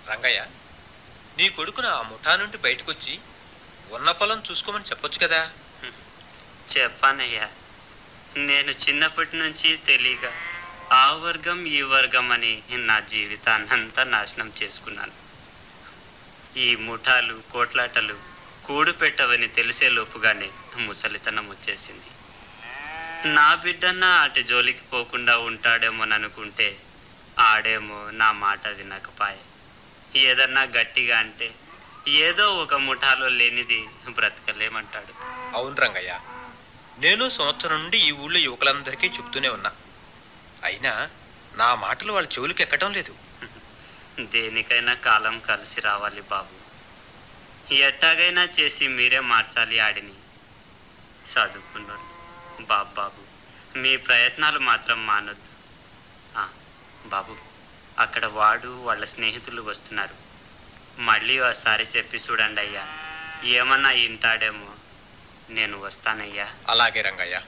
రంగయ్య నీ కొడుకును ఆ ముఠా నుండి బయటకొచ్చి ఉన్న పొలం చూసుకోమని చెప్పొచ్చు కదా చెప్పానయ్యా నేను చిన్నప్పటి నుంచి తెలియక ఆ వర్గం ఈ వర్గం అని నా జీవితాన్నంతా నాశనం చేసుకున్నాను ఈ ముఠాలు కోట్లాటలు కూడు పెట్టవని తెలిసే లోపుగానే ముసలితనం వచ్చేసింది నా బిడ్డన్న అటు జోలికి పోకుండా ఉంటాడేమోననుకుంటే ఆడేమో నా మాట వినకపాయే ఏదన్నా గట్టిగా అంటే ఏదో ఒక ముఠాలో లేనిది బ్రతకలేమంటాడు అవును రంగయ్య నేను సంవత్సరం నుండి ఈ ఊళ్ళో యువకులందరికీ చెప్తూనే ఉన్నా అయినా నా మాటలు వాళ్ళ చెవులకు ఎక్కడం లేదు దేనికైనా కాలం కలిసి రావాలి బాబు ఎట్టాగైనా చేసి మీరే మార్చాలి ఆడిని చదువుకున్నాడు బాబు బాబు మీ ప్రయత్నాలు మాత్రం మానొద్దు ఆ, బాబు అక్కడ వాడు వాళ్ళ స్నేహితులు వస్తున్నారు మళ్ళీ ఒకసారి చెప్పి చూడండి అయ్యా ఏమన్నా వింటాడేమో నేను వస్తానయ్యా అలాగే రంగయ్య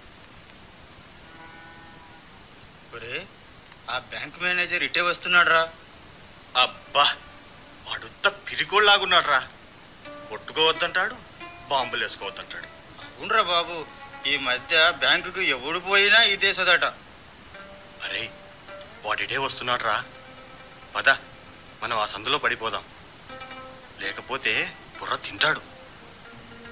ఒరే ఆ బ్యాంక్ మేనేజర్ ఇటే వస్తున్నాడు రా అబ్బా వాడుత్త పిరికోళ్ళలాగున్నాడు రా కొట్టుకోవద్దంటాడు బాంబులు వేసుకోవద్దంటాడు అవునరా బాబు ఈ మధ్య బ్యాంకుకు ఎవడు పోయినా ఇదే సదట అరే వాడిడే వస్తున్నాడు రా పద మనం ఆ సందులో పడిపోదాం లేకపోతే బుర్ర తింటాడు